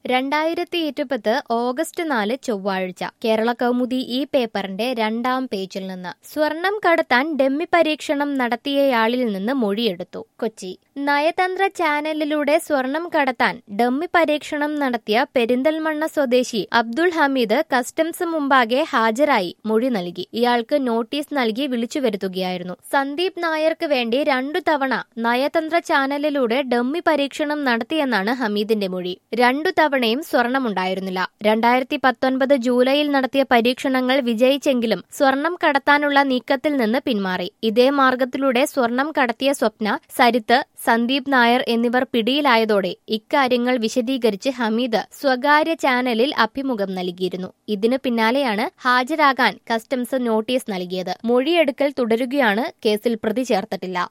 രണ്ടായിരത്തി ഇരുപത് ഓഗസ്റ്റ് നാല് ചൊവ്വാഴ്ച കേരള കൗമുദി ഈ പേപ്പറിന്റെ രണ്ടാം പേജിൽ നിന്ന് സ്വർണം കടത്താൻ ഡെമ്മി പരീക്ഷണം നടത്തിയയാളിൽ നിന്ന് മൊഴിയെടുത്തു കൊച്ചി നയതന്ത്ര ചാനലിലൂടെ സ്വർണം കടത്താൻ ഡമ്മി പരീക്ഷണം നടത്തിയ പെരിന്തൽമണ്ണ സ്വദേശി അബ്ദുൾ ഹമീദ് കസ്റ്റംസ് മുമ്പാകെ ഹാജരായി മൊഴി നൽകി ഇയാൾക്ക് നോട്ടീസ് നൽകി വിളിച്ചു വരുത്തുകയായിരുന്നു സന്ദീപ് നായർക്ക് വേണ്ടി രണ്ടു തവണ നയതന്ത്ര ചാനലിലൂടെ ഡമ്മി പരീക്ഷണം നടത്തിയെന്നാണ് ഹമീദിന്റെ മൊഴി രണ്ടു തവണയും സ്വർണമുണ്ടായിരുന്നില്ല രണ്ടായിരത്തി പത്തൊൻപത് ജൂലൈയിൽ നടത്തിയ പരീക്ഷണങ്ങൾ വിജയിച്ചെങ്കിലും സ്വർണം കടത്താനുള്ള നീക്കത്തിൽ നിന്ന് പിന്മാറി ഇതേ മാർഗത്തിലൂടെ സ്വർണം കടത്തിയ സ്വപ്ന സരിത്ത് സന്ദീപ് നായർ എന്നിവർ പിടിയിലായതോടെ ഇക്കാര്യങ്ങൾ വിശദീകരിച്ച് ഹമീദ് സ്വകാര്യ ചാനലിൽ അഭിമുഖം നൽകിയിരുന്നു ഇതിനു പിന്നാലെയാണ് ഹാജരാകാൻ കസ്റ്റംസ് നോട്ടീസ് നൽകിയത് മൊഴിയെടുക്കൽ തുടരുകയാണ് കേസിൽ പ്രതി ചേർത്തിട്ടില്ല